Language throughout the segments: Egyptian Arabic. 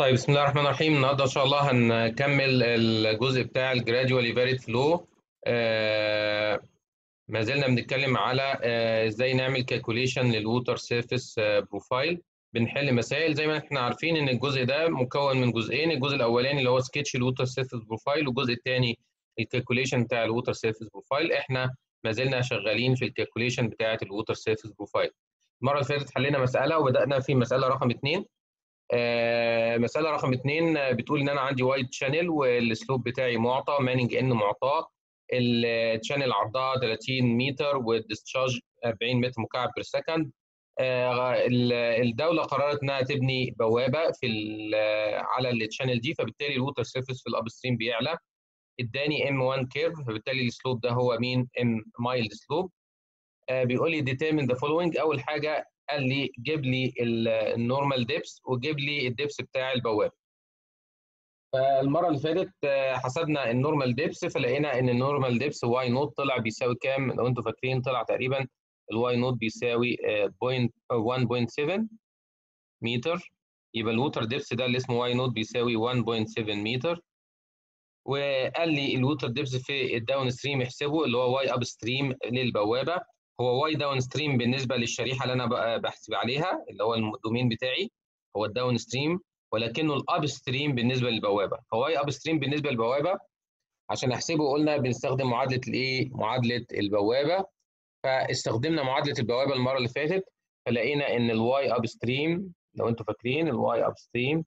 طيب بسم الله الرحمن الرحيم النهارده ان شاء الله هنكمل الجزء بتاع الجراديوالي فاريد فلو ما زلنا بنتكلم على آه، ازاي نعمل كالكوليشن للووتر سيرفيس بروفايل بنحل مسائل زي ما احنا عارفين ان الجزء ده مكون من جزئين الجزء الاولاني اللي هو سكتش الووتر سيرفيس بروفايل والجزء الثاني الكالكوليشن بتاع الووتر سيرفيس بروفايل احنا ما زلنا شغالين في الكالكوليشن بتاعه الووتر سيرفيس بروفايل المره اللي فاتت حلينا مساله وبدانا في مساله رقم اثنين آه، مسألة رقم اثنين آه، بتقول إن أنا عندي وايد شانل والسلوب بتاعي معطى مانج إن معطاه الشانل عرضها 30 متر والديسشارج 40 متر مكعب بير سكند الدولة قررت إنها تبني بوابة في على الشانل دي فبالتالي الووتر سيرفيس في الأب ستريم بيعلى اداني ام 1 كيرف فبالتالي السلوب ده هو مين ام مايلد سلوب بيقول لي determine the following أول حاجة قال لي جيب لي النورمال ديبس وجيب لي الديبس بتاع البوابه فالمره اللي فاتت حسبنا النورمال ديبس فلقينا ان النورمال ديبس واي نوت طلع بيساوي كام لو انتم فاكرين طلع تقريبا الواي نوت بيساوي 1.7 متر يبقى الووتر ديبس ده اللي اسمه واي نوت بيساوي 1.7 متر وقال لي الووتر ديبس في الداون ستريم احسبه اللي هو واي اب ستريم للبوابه هو واي داون ستريم بالنسبه للشريحه اللي انا بحسب عليها اللي هو الدومين بتاعي هو الداون ستريم ولكنه الاب ستريم بالنسبه للبوابه فواي اب ستريم بالنسبه للبوابه عشان احسبه قلنا بنستخدم معادله الايه معادله البوابه فاستخدمنا معادله البوابه المره اللي فاتت فلقينا ان الواي اب ستريم لو انتم فاكرين الواي اب ستريم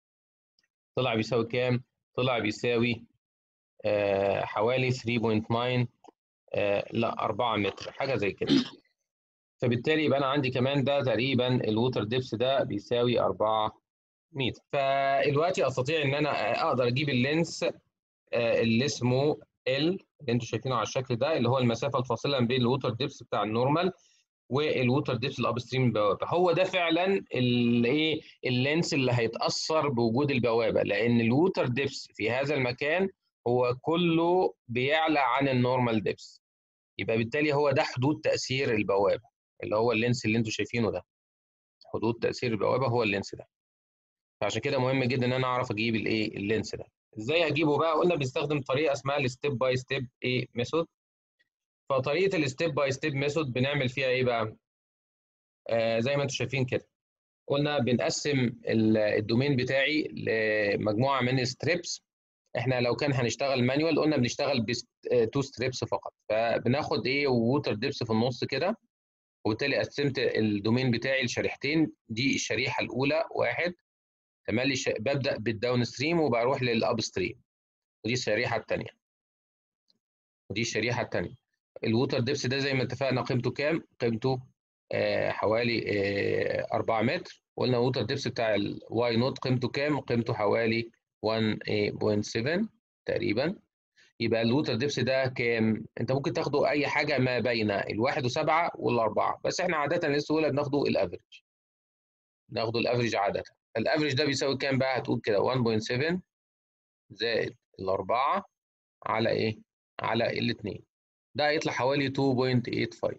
طلع بيساوي كام طلع بيساوي آه حوالي 3.9 آه لا 4 متر حاجه زي كده فبالتالي يبقى انا عندي كمان ده تقريبا الووتر ديبس ده بيساوي 4 متر فدلوقتي استطيع ان انا اقدر اجيب اللينس آه اللي اسمه ال اللي انتم شايفينه على الشكل ده اللي هو المسافه الفاصله بين الووتر ديبس بتاع النورمال والووتر ديبس الاب ستريم البوابه هو ده فعلا الايه اللينس اللي هيتاثر بوجود البوابه لان الووتر ديبس في هذا المكان هو كله بيعلى عن النورمال ديبس يبقى بالتالي هو ده حدود تاثير البوابه اللي هو اللينس اللي انتم شايفينه ده حدود تاثير البوابه هو اللينس ده فعشان كده مهم جدا ان انا اعرف اجيب الايه اللينس ده ازاي اجيبه بقى قلنا بنستخدم طريقه اسمها الستيب باي ستيب ايه ميثود فطريقه الستيب باي ستيب ميثود بنعمل فيها ايه بقى آه زي ما انتم شايفين كده قلنا بنقسم الدومين بتاعي لمجموعه من الستريبس احنا لو كان هنشتغل مانيوال قلنا بنشتغل بتو ستريبس فقط فبناخد ايه ووتر ديبس في النص كده وبالتالي قسمت الدومين بتاعي لشريحتين دي الشريحه الاولى واحد تملي ش... ببدا بالداون ستريم وبروح للاب ستريم ودي الشريحه الثانيه ودي الشريحه الثانيه الووتر ديبس ده زي ما اتفقنا قيمته كام قيمته آه حوالي آه 4 متر وقلنا الووتر ديبس بتاع الواي نوت قيمته كام قيمته حوالي 1.7 تقريبا يبقى الووتر ديبس ده كام؟ انت ممكن تاخده اي حاجه ما بين الواحد وسبعه والاربعه بس احنا عاده للسهوله بناخده الافريج ناخده الافريج عاده الافريج ده بيساوي كام بقى؟ هتقول كده 1.7 زائد الاربعه على ايه؟ على الاثنين ده هيطلع حوالي 2.85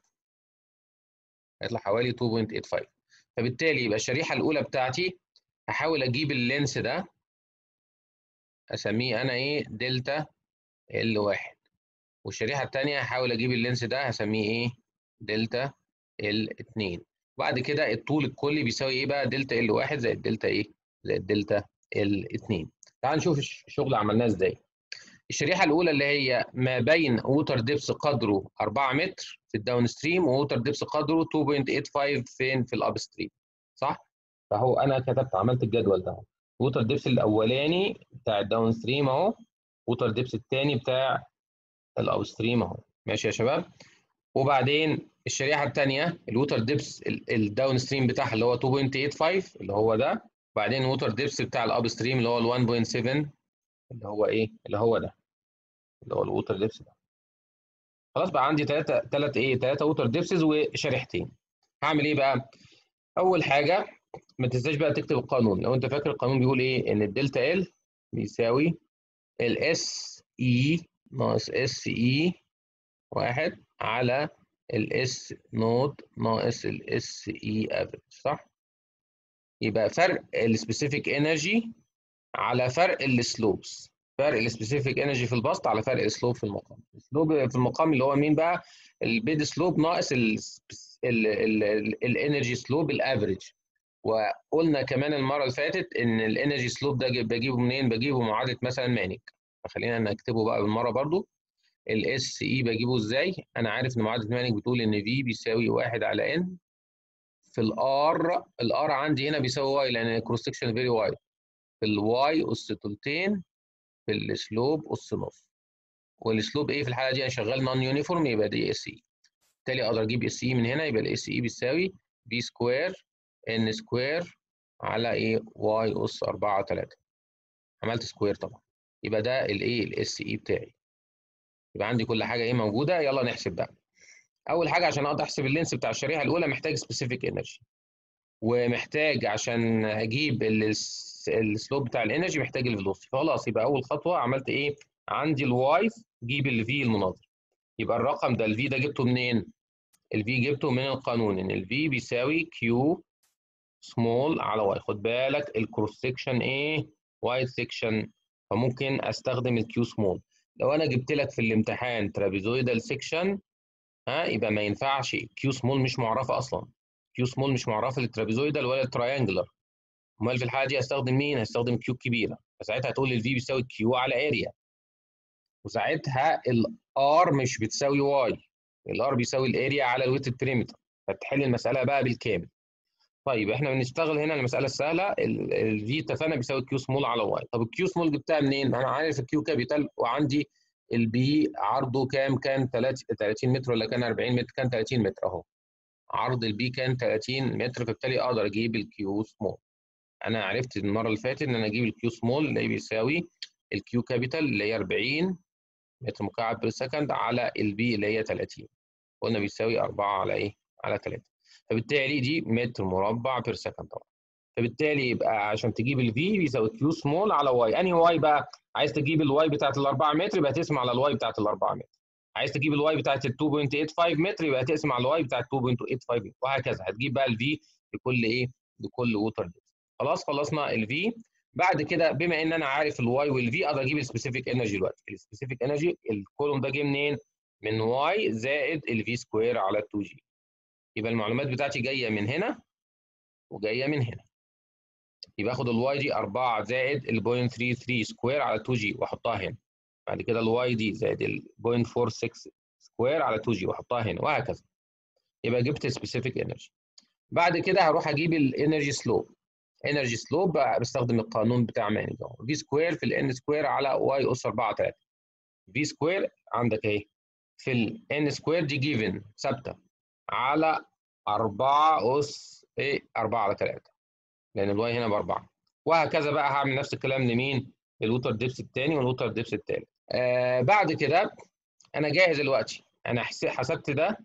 هيطلع حوالي 2.85 فبالتالي يبقى الشريحه الاولى بتاعتي هحاول اجيب اللينس ده اسميه انا ايه دلتا ال واحد والشريحه الثانيه هحاول اجيب اللينس ده هسميه ايه دلتا ال 2 وبعد كده الطول الكلي بيساوي ايه بقى دلتا ال واحد زائد دلتا ايه زائد دلتا ال 2 تعال نشوف الشغل عملناه ازاي الشريحه الاولى اللي هي ما بين ووتر ديبس قدره 4 متر في الداون ستريم ووتر ديبس قدره 2.85 فين في الاب ستريم صح فهو انا كتبت عملت الجدول ده ووتر ديبس الاولاني بتاع الداون ستريم اهو ووتر ديبس الثاني بتاع الاب ستريم اهو ماشي يا شباب وبعدين الشريحه الثانيه الووتر ديبس الداون ستريم بتاعها اللي هو 2.85 اللي هو ده وبعدين الووتر ديبس بتاع الاب ستريم اللي هو ال 1.7 اللي هو ايه اللي هو ده اللي هو الووتر ديبس ده خلاص بقى عندي ثلاثه ثلاث ايه ثلاثه ووتر ديبسز وشريحتين هعمل ايه بقى اول حاجه ما تنساش بقى تكتب القانون لو انت فاكر القانون بيقول ايه ان الدلتا ال بيساوي الاس اي ناقص اس اي واحد على الاس نوت ناقص الاس اي افريج صح يبقى فرق السبيسيفيك انرجي على فرق السلوبس فرق السبيسيفيك انرجي في البسط على فرق السلوب في المقام السلوب في المقام اللي هو مين بقى البيد سلوب ناقص الانرجي سلوب الافريج وقلنا كمان المره اللي فاتت ان الانرجي سلوب ده بجيبه منين بجيبه معادله مثلا مانك فخلينا نكتبه بقى بالمره برضو الاس اي بجيبه ازاي انا عارف ان معادله مانك بتقول ان في بيساوي 1 على ان في الار الار عندي هنا بيساوي واي لان الكروس سكشن فيري واي في الواي اس تلتين في السلوب اس نص والسلوب ايه في الحاله دي انا شغال نون يونيفورم يبقى دي اس اي بالتالي اقدر اجيب اس اي من هنا يبقى الاس اي بيساوي بي سكوير ان سكوير على ايه واي اس 4 3 عملت سكوير طبعا يبقى ده الايه الاس اي بتاعي يبقى عندي كل حاجه ايه موجوده يلا نحسب بقى اول حاجه عشان اقدر احسب اللينس بتاع الشريحه الاولى محتاج سبيسيفيك انرجي ومحتاج عشان اجيب السلوب بتاع الانرجي محتاج الفيلوسيتي خلاص يبقى اول خطوه عملت ايه عندي الواي جيب الفي المناظر يبقى الرقم ده الفي ده جبته منين الفي جبته من القانون ان الفي بيساوي كيو سمول على واي خد بالك الكروس سكشن ايه وايد سكشن فممكن استخدم الكيو سمول لو انا جبت لك في الامتحان ترابيزويدال سكشن ها يبقى ما ينفعش كيو سمول مش معرفه اصلا كيو سمول مش معرفه للترابيزويدال ولا التراينجلر امال في الحاله دي هستخدم مين هستخدم كيو كبيره فساعتها هتقول لي الفي بيساوي كيو على اريا وساعتها الار مش بتساوي واي الار بيساوي الاريا على الويتد بريمتر فتحل المساله بقى بالكامل طيب احنا بنشتغل هنا المساله السهله الفي اتفقنا بيساوي كيو سمول على واي طب الكيو سمول جبتها منين انا عارف الكيو كابيتال وعندي البي عرضه كام كان 30 متر ولا كان 40 متر كان 30 متر اهو عرض البي كان 30 متر فبالتالي اقدر اجيب الكيو سمول انا عرفت المره اللي فاتت ان انا اجيب الكيو سمول اللي بيساوي الكيو كابيتال اللي هي 40 متر مكعب بير سكند على البي اللي هي 30 قلنا بيساوي 4 على ايه على 3 فبالتالي دي متر مربع بير سكند طبعا فبالتالي يبقى عشان تجيب الفي بيساوي كيو سمول على واي انهي واي بقى عايز تجيب الواي بتاعت ال 4 متر يبقى تقسم على الواي بتاعت ال 4 متر عايز تجيب الواي بتاعت ال 2.85 متر يبقى تقسم على الواي بتاعت 2.85 متر وهكذا هتجيب بقى الفي لكل ايه لكل ووتر ديبس خلاص خلصنا الفي بعد كده بما ان انا عارف الواي والفي اقدر اجيب السبيسيفيك انرجي دلوقتي السبيسيفيك انرجي الكولوم ده جه منين من واي زائد الفي سكوير على 2 جي يبقى المعلومات بتاعتي جايه من هنا وجايه من هنا يبقى اخد الواي دي 4 زائد ال 0.33 سكوير على 2 جي واحطها هنا بعد كده الواي دي زائد ال 0.46 سكوير على 2 جي واحطها هنا وهكذا يبقى جبت سبيسيفيك انرجي بعد كده هروح اجيب الانرجي سلوب انرجي سلوب بستخدم القانون بتاع ماني في سكوير في الان سكوير على واي اس 4 3 في سكوير عندك اهي في الان سكوير دي جيفن ثابته على 4 اس ايه 4 على 3 لان الواي هنا باربعه وهكذا بقى هعمل نفس الكلام لمين؟ للوتر ديبس الثاني والوتر ديبس الثالث. آه بعد كده انا جاهز دلوقتي انا حسبت ده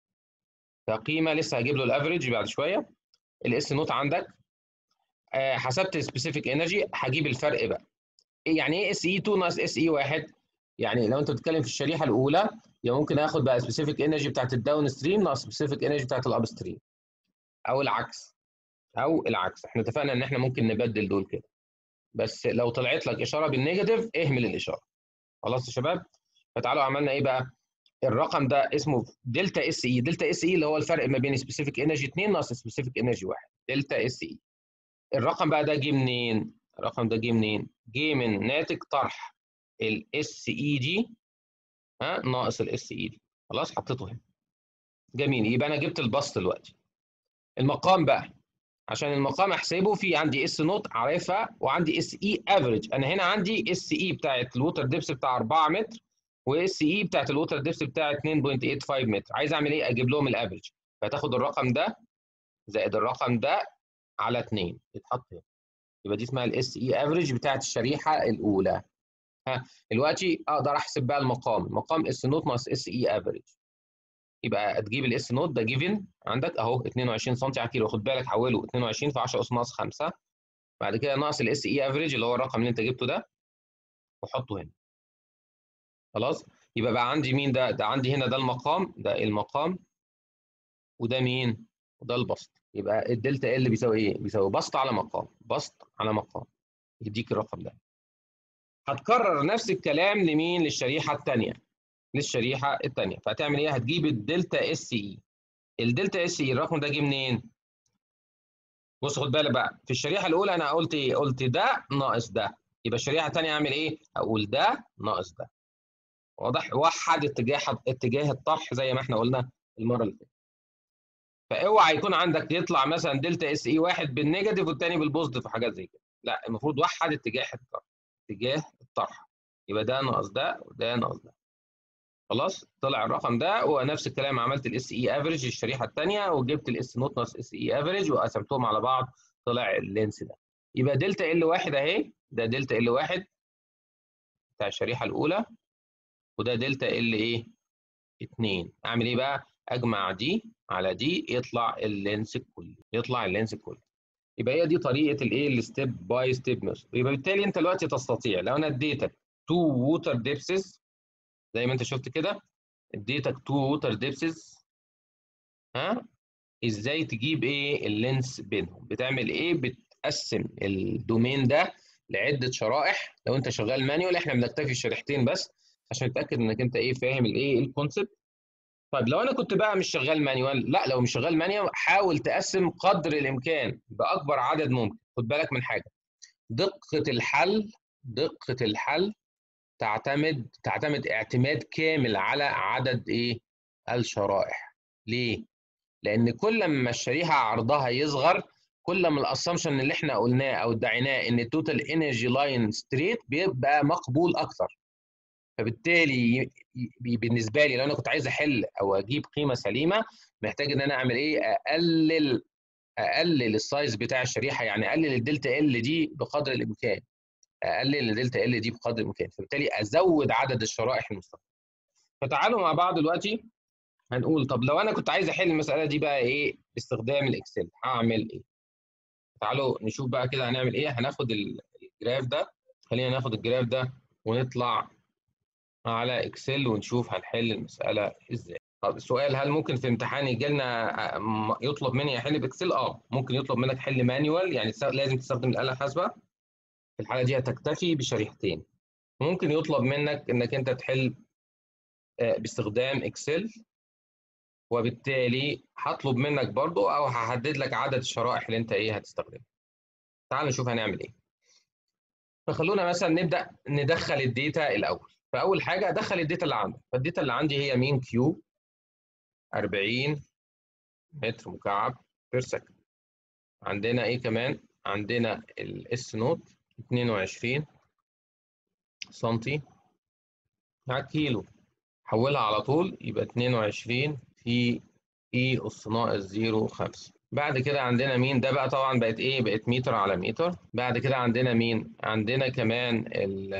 كقيمه لسه هجيب له الافريج بعد شويه الاس نوت عندك آه حسبت السبيسيفيك انرجي هجيب الفرق بقى يعني ايه اس اي 2 ناقص اس اي 1 يعني لو انت بتتكلم في الشريحه الاولى يبقى ممكن اخد بقى سبيسيفيك انرجي بتاعت الداون ستريم ناقص سبيسيفيك انرجي بتاعت الاب ستريم او العكس او العكس احنا اتفقنا ان احنا ممكن نبدل دول كده بس لو طلعت لك اشاره بالنيجاتيف اهمل الاشاره خلاص يا شباب فتعالوا عملنا ايه بقى الرقم ده اسمه دلتا اس اي دلتا اس اي اللي هو الفرق ما بين سبيسيفيك انرجي 2 ناقص سبيسيفيك انرجي 1 دلتا اس اي الرقم بقى ده جه منين الرقم ده جه منين جه من ناتج طرح الاس اي دي ها ناقص الاس اي دي خلاص حطيته هنا جميل يبقى انا جبت البسط دلوقتي المقام بقى عشان المقام احسبه في عندي اس نوت عارفها وعندي اس اي افريج انا هنا عندي اس اي بتاعت الووتر ديبس بتاع 4 متر واس اي بتاعت الووتر ديبس بتاع 2.85 متر عايز اعمل ايه اجيب لهم الافريج فتاخد الرقم ده زائد الرقم ده على 2 يتحط هنا يبقى دي اسمها الاس اي افريج بتاعت الشريحه الاولى ها دلوقتي اقدر احسب بقى المقام المقام اس نوت ناقص اس اي افريج يبقى تجيب الاس نوت ده جيفن عندك اهو 22 سم على كيلو خد بالك حوله 22 في 10 اس ناقص 5 بعد كده ناقص الاس اي افريج اللي هو الرقم اللي انت جبته ده وحطه هنا خلاص يبقى بقى عندي مين ده ده عندي هنا ده المقام ده المقام وده مين وده البسط يبقى الدلتا ال بيساوي ايه بيساوي بسط على مقام بسط على مقام يديك الرقم ده هتكرر نفس الكلام لمين للشريحه الثانيه للشريحه الثانيه فهتعمل ايه هتجيب الدلتا اس اي الدلتا اس اي الرقم ده جه منين بص خد بالك بقى في الشريحه الاولى انا قلت ايه قلت ده ناقص ده يبقى الشريحه الثانيه اعمل ايه اقول ده ناقص ده واضح وحد اتجاه اتجاه الطرح زي ما احنا قلنا المره اللي فاتت فاوعى يكون عندك يطلع مثلا دلتا اس اي واحد بالنيجاتيف والثاني بالبوزيتيف وحاجات زي كده لا المفروض وحد اتجاه الطرح اتجاه الطرح يبقى ده ناقص ده وده ناقص ده خلاص طلع الرقم ده ونفس الكلام عملت الاس اي افريج الشريحه الثانيه وجبت الاس نوت ناقص اس اي افريج وقسمتهم على بعض طلع اللينس ده يبقى دلتا ال واحد اهي ده دلتا ال واحد بتاع الشريحه الاولى وده دلتا ال ايه 2 اعمل ايه بقى اجمع دي على دي يطلع اللينس الكلي يطلع اللينس الكلي يبقى هي دي طريقه الايه الستيب باي ستيب ميثود يبقى بالتالي انت دلوقتي تستطيع لو انا اديتك تو ووتر ديبسز زي ما انت شفت كده اديتك تو ووتر ديبسز ها ازاي تجيب ايه اللينس بينهم بتعمل ايه بتقسم الدومين ده لعده شرائح لو انت شغال مانيوال احنا بنكتفي شريحتين بس عشان نتاكد انك انت ايه فاهم الايه الكونسبت طيب لو انا كنت بقى مش شغال مانيوال لا لو مش شغال مانيوال حاول تقسم قدر الامكان باكبر عدد ممكن خد بالك من حاجه دقه الحل دقه الحل تعتمد تعتمد اعتماد كامل على عدد ايه الشرائح ليه لان كل ما الشريحه عرضها يصغر كل ما الاسامبشن اللي احنا قلناه او ادعيناه ان التوتال انرجي لاين ستريت بيبقى مقبول اكثر فبالتالي بالنسبه لي لو انا كنت عايز احل او اجيب قيمه سليمه محتاج ان انا اعمل ايه اقلل اقلل السايز بتاع الشريحه يعني اقلل الدلتا ال دي بقدر الامكان اقلل الدلتا ال دي بقدر الامكان فبالتالي ازود عدد الشرائح المستخدمه فتعالوا مع بعض دلوقتي هنقول طب لو انا كنت عايز احل المساله دي بقى ايه باستخدام الاكسل هعمل ايه تعالوا نشوف بقى كده هنعمل ايه هناخد الجراف ده خلينا ناخد الجراف ده ونطلع على اكسل ونشوف هنحل المساله ازاي طب السؤال هل ممكن في امتحان يجي لنا يطلب مني احل باكسل اه ممكن يطلب منك حل مانيوال يعني لازم تستخدم الاله الحاسبه في الحاله دي هتكتفي بشريحتين ممكن يطلب منك انك انت تحل باستخدام اكسل وبالتالي هطلب منك برضو او هحدد لك عدد الشرائح اللي انت ايه هتستخدمها تعال نشوف هنعمل ايه فخلونا مثلا نبدا ندخل الداتا الاول فاول حاجه ادخل الداتا اللي عندك فالداتا اللي عندي هي مين كيو 40 متر مكعب بير سكند عندنا ايه كمان عندنا الاس نوت 22 سنتي على الكيلو حولها على طول يبقى 22 في اي اس ناقص 0.5 بعد كده عندنا مين ده بقى طبعا بقت ايه بقت متر على متر بعد كده عندنا مين عندنا كمان ال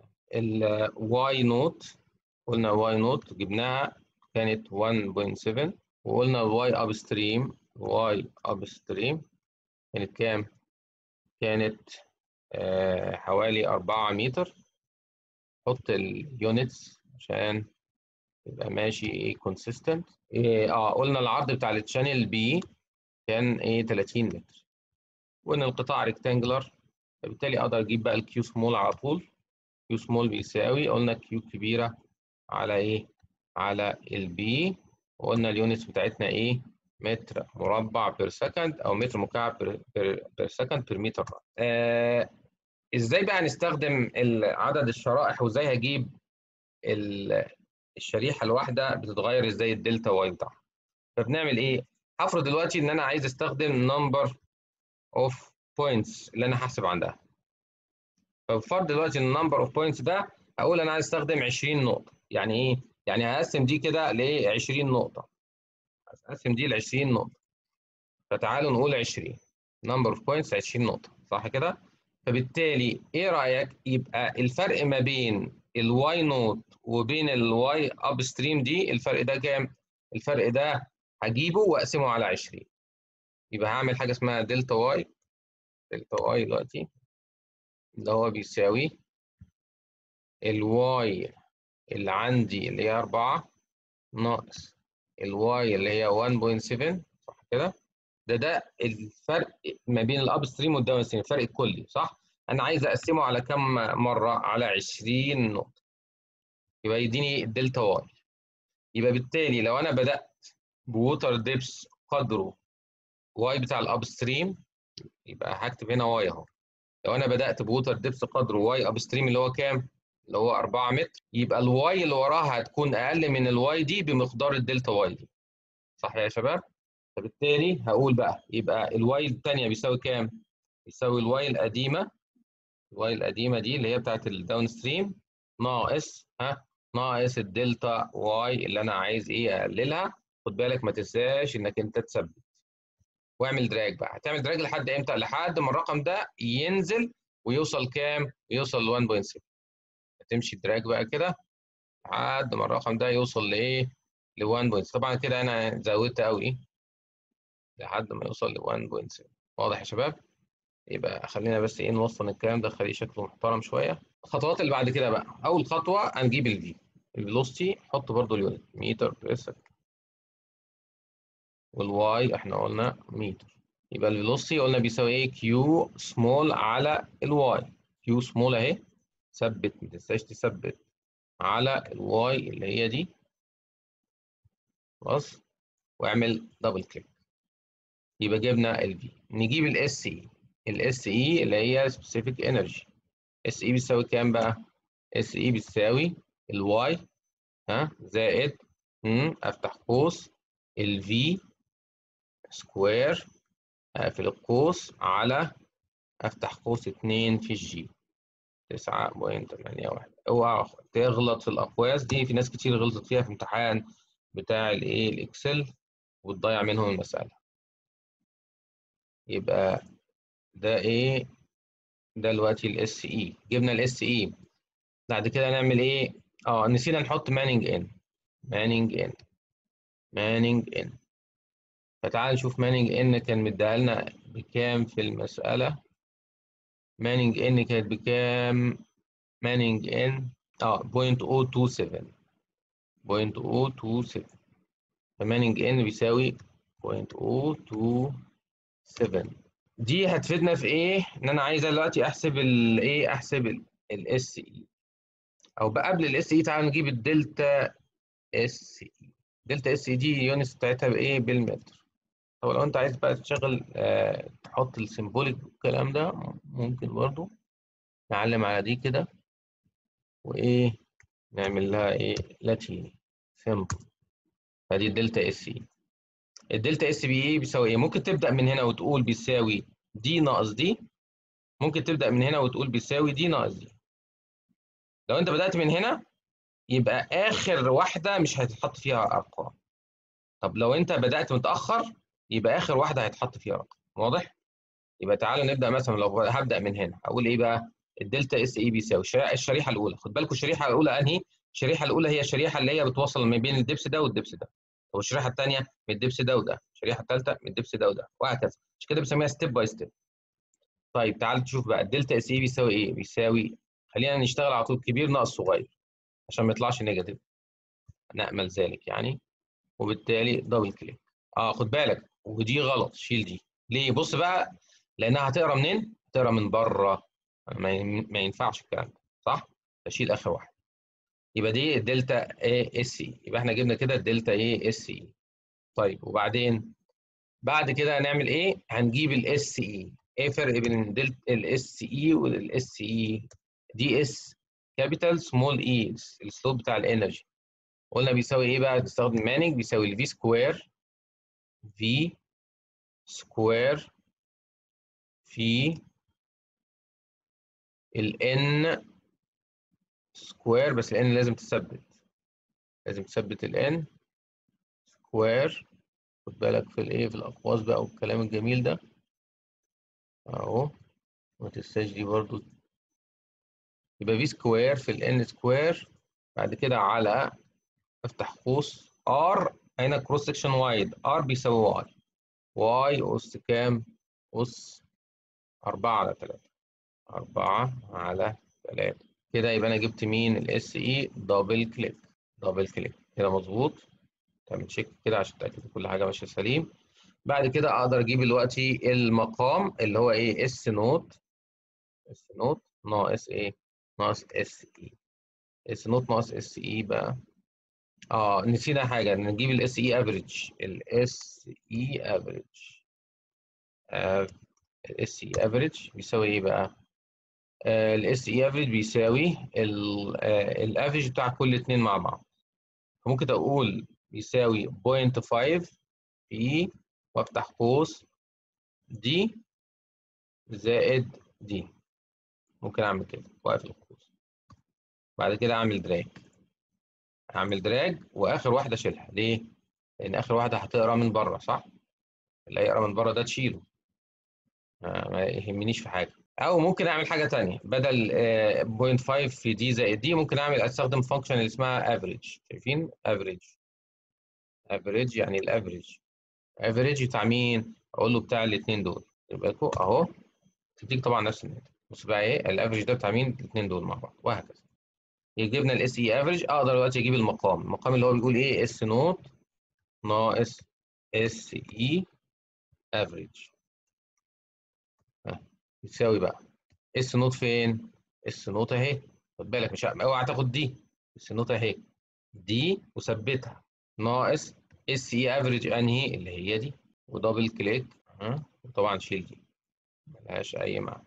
الواي نوت قلنا واي نوت جبناها كانت 1.7 وقلنا الواي اب ستريم واي اب ستريم كانت كام؟ كانت آه حوالي 4 متر حط اليونتس عشان يبقى ماشي ايه كونسيستنت إيه اه قلنا العرض بتاع التشانل بي كان ايه 30 متر وان القطاع ريكتانجلر فبالتالي اقدر اجيب بقى الكيو سمول على طول كيو سمول بيساوي قلنا كيو كبيره على ايه على البي وقلنا اليونتس بتاعتنا ايه متر مربع بير سكند او متر مكعب بير, بير سكند بير متر آه ازاي بقى نستخدم عدد الشرائح وازاي هجيب الشريحه الواحده بتتغير ازاي الدلتا واي بتاعها فبنعمل ايه هفرض دلوقتي ان انا عايز استخدم نمبر اوف بوينتس اللي انا هحسب عندها فبفرض دلوقتي النمبر اوف بوينتس ده اقول انا عايز استخدم 20 نقطه يعني ايه يعني هقسم دي كده ل 20 نقطه هقسم دي ل 20 نقطه فتعالوا نقول 20 نمبر اوف بوينتس 20 نقطه صح كده فبالتالي ايه رايك يبقى الفرق ما بين الواي نوت وبين الواي اب ستريم دي الفرق ده كام الفرق ده هجيبه واقسمه على 20 يبقى هعمل حاجه اسمها دلتا واي دلتا واي دلوقتي اللي هو بيساوي الواي اللي عندي اللي هي 4 ناقص الواي اللي هي 1.7 صح كده ده ده الفرق ما بين الاب ستريم والداون ستريم الفرق الكلي صح انا عايز اقسمه على كم مره على 20 نقطه يبقى يديني الدلتا واي يبقى بالتالي لو انا بدات بووتر ديبس قدره واي بتاع الاب ستريم يبقى هكتب هنا واي اهو لو انا بدات بووتر ديبس قدره واي اب ستريم اللي هو كام اللي هو 4 متر يبقى الواي اللي وراها هتكون اقل من الواي دي بمقدار الدلتا واي دي صح يا شباب فبالتالي هقول بقى يبقى الواي الثانيه بيساوي كام بيساوي الواي القديمه الواي القديمه دي اللي هي بتاعت الداون ستريم ناقص ها ناقص الدلتا واي اللي انا عايز ايه اقللها خد بالك ما تنساش انك انت تثبت واعمل دراج بقى هتعمل دراج لحد امتى لحد ما الرقم ده ينزل ويوصل كام يوصل ل 1.7 هتمشي دراج بقى كده لحد ما الرقم ده يوصل لايه ل 1.7 طبعا كده انا زودت قوي لحد ما يوصل ل 1.7 واضح يا شباب يبقى خلينا بس ايه نوصل الكلام ده خليه شكله محترم شويه الخطوات اللي بعد كده بقى اول خطوه هنجيب الفي الفيلوسيتي حط برضو اليونت متر بير سكند والواي احنا قلنا متر يبقى الفيلوسيتي قلنا بيساوي ايه كيو سمول على الواي كيو سمول اهي ثبت ما تنساش تثبت على الواي اللي هي دي خلاص واعمل دبل كليك يبقى جبنا الفي نجيب الاس اي الاس اي اللي هي سبيسيفيك انرجي اس اي بيساوي كام بقى اس اي بيساوي الواي ها زائد افتح قوس الفي سكوير اقفل القوس على افتح قوس 2 في الجي 9.81 اوعى تغلط في الاقواس دي في ناس كتير غلطت فيها في امتحان بتاع الايه الاكسل وتضيع منهم المساله يبقى ده ايه ده دلوقتي الاس اي جبنا الاس اي بعد كده نعمل ايه اه نسينا نحط مانينج ان مانينج ان مانينج ان فتعال نشوف مانينج ان كان مديها لنا بكام في المسألة مانينج ان كانت بكام مانينج ان اه 0.027 0.027 فمانينج ان بيساوي 0.027 دي هتفيدنا في ايه ان انا عايز دلوقتي احسب الايه احسب الاس اي او بقى قبل الاس اي تعال نجيب الدلتا اس اي دلتا اس اي دي يونس بتاعتها بايه بالمتر طب لو انت عايز بقى تشغل آه تحط السيمبوليك والكلام ده ممكن برضو نعلم على دي كده وايه نعمل لها ايه لاتيني سيمبل ادي الدلتا اس اي الدلتا اس بي اي بيساوي ايه ممكن تبدا من هنا وتقول بيساوي دي ناقص دي ممكن تبدا من هنا وتقول بيساوي دي ناقص دي لو انت بدات من هنا يبقى اخر واحده مش هيتحط فيها ارقام طب لو انت بدات متاخر يبقى اخر واحده هيتحط فيها رقم واضح يبقى تعالوا نبدا مثلا لو هبدا من هنا اقول ايه بقى الدلتا اس اي بيساوي الشريحه الاولى خد بالكم الشريحه الاولى انهي الشريحه الاولى هي الشريحه اللي هي بتوصل ما بين الدبس ده والدبس ده طب الشريحه الثانيه من الدبس ده وده الشريحه الثالثه من الدبس ده وده وهكذا عشان كده بنسميها ستيب باي ستيب طيب تعال نشوف بقى الدلتا اس اي بيساوي ايه بيساوي خلينا نشتغل على طول كبير ناقص صغير عشان ما يطلعش نيجاتيف نأمل ذلك يعني وبالتالي دبل كليك اه خد بالك ودي غلط شيل دي ليه بص بقى لانها هتقرا منين هتقرا من بره ما ينفعش الكلام ده صح اشيل اخر واحد يبقى دي الدلتا اي اس اي يبقى احنا جبنا كده الدلتا اي اس اي طيب وبعدين بعد كده هنعمل ايه هنجيب الاس اي ايه الفرق بين دلتا الاس اي والاس اي دي اس كابيتال سمول اي السلوب بتاع الانرجي قلنا بيساوي ايه بقى نستخدم مانينج بيساوي الفي سكوير في سكوير في الان سكوير بس الان لازم تثبت لازم تثبت الان سكوير خد بالك في الايه في الاقواس بقى والكلام الجميل ده اهو ما تنساش دي برضو يبقى في سكوير في الان سكوير بعد كده على افتح قوس ار هنا كروس سكشن وايد ار بيساوي واي واي اس كام اس 4 على 3 4 على 3 كده يبقى انا جبت مين الاس اي دبل كليك دبل كليك كده مظبوط تعمل تشيك كده عشان تتاكد كل حاجه ماشيه سليم بعد كده اقدر اجيب دلوقتي المقام اللي هو ايه اس نوت اس نوت ناقص ايه ناقص اس اي اس نوت ناقص اس اي بقى اه نسينا حاجه نجيب الاس اي افريج الاس اي افريج الاس اي افريج بيساوي ايه بقى الاس اي افريج بيساوي الافريج بتاع كل اتنين مع بعض فممكن اقول بيساوي 0.5 في وافتح قوس دي زائد دي ممكن اعمل كده واقفل القوس بعد كده اعمل دراج اعمل دراج واخر واحده اشيلها ليه لان اخر واحده هتقرا من بره صح اللي هيقرا من بره ده تشيله ما يهمنيش في حاجه او ممكن اعمل حاجه ثانيه بدل 0.5 في دي زائد دي ممكن اعمل استخدم فانكشن اللي اسمها افريج شايفين افريج افريج يعني الافريج افريج بتاع مين اقول له بتاع الاثنين دول يبقى اهو تديك طبعا نفس الناتج بص بقى ايه الافريج ده بتاع مين الاثنين دول مع بعض وهكذا يجيب لنا الاس اي افريج اقدر دلوقتي اجيب المقام المقام اللي هو بيقول ايه اس نوت ناقص اس اي افريج بتساوي بقى اس نوت فين اس نوت اهي خد بالك مش اوعى تاخد دي اس نوت اهي دي وثبتها ناقص اس اي افريج انهي اللي هي دي ودبل كليك ها وطبعا شيل دي ملهاش اي معنى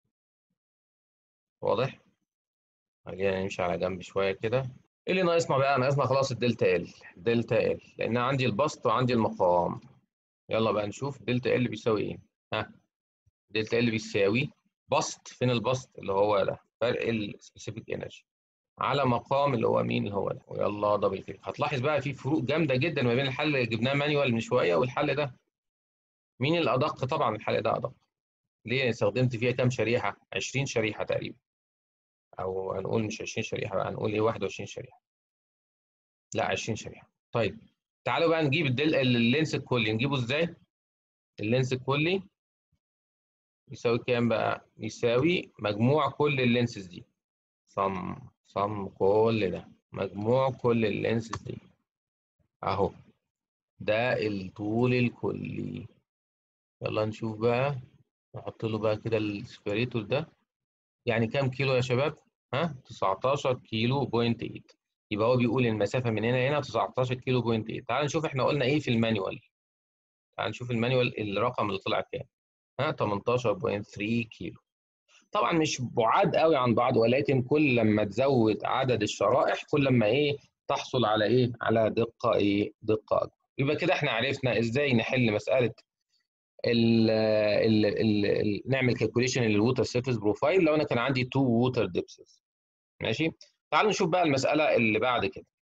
واضح خلينا نمشي على جنب شويه كده ايه اللي ناقصنا بقى ناقصنا خلاص الدلتا ال دلتا ال لان عندي البسط وعندي المقام يلا بقى نشوف دلتا ال بيساوي ايه ها دلتا ال بيساوي بسط فين البسط اللي هو ده فرق السبيسيفيك انرجي على مقام اللي هو مين اللي هو ده ويلا دبل كليك هتلاحظ بقى في فروق جامده جدا ما بين الحل اللي جبناه مانيوال من شويه والحل ده مين الادق طبعا الحل ده ادق ليه استخدمت فيها كام شريحه 20 شريحه تقريبا او هنقول مش 20 شريحه بقى هنقول ايه 21 شريحه لا 20 شريحه طيب تعالوا بقى نجيب الدل... اللينس الكلي نجيبه ازاي اللينس الكلي يساوي كام بقى يساوي مجموع كل اللينسز دي صم صم كل ده مجموع كل اللينسز دي اهو ده الطول الكلي يلا نشوف بقى نحط له بقى كده السبريتور ده يعني كام كيلو يا شباب ها 19 كيلو بوينت 8 يبقى هو بيقول المسافه من هنا هنا 19 كيلو بوينت 8 تعال نشوف احنا قلنا ايه في المانيوال تعال نشوف المانيوال الرقم اللي طلع كام ها 18.3 كيلو طبعا مش بعاد قوي عن بعض ولكن كل لما تزود عدد الشرائح كل لما ايه تحصل على ايه على دقه ايه دقه اكبر يبقى كده احنا عرفنا ازاي نحل مساله ال ال ال ال نعمل كالكوليشن للووتر سيرفيس بروفايل لو انا كان عندي تو ووتر ديبسز ماشي تعالوا نشوف بقى المساله اللي بعد كده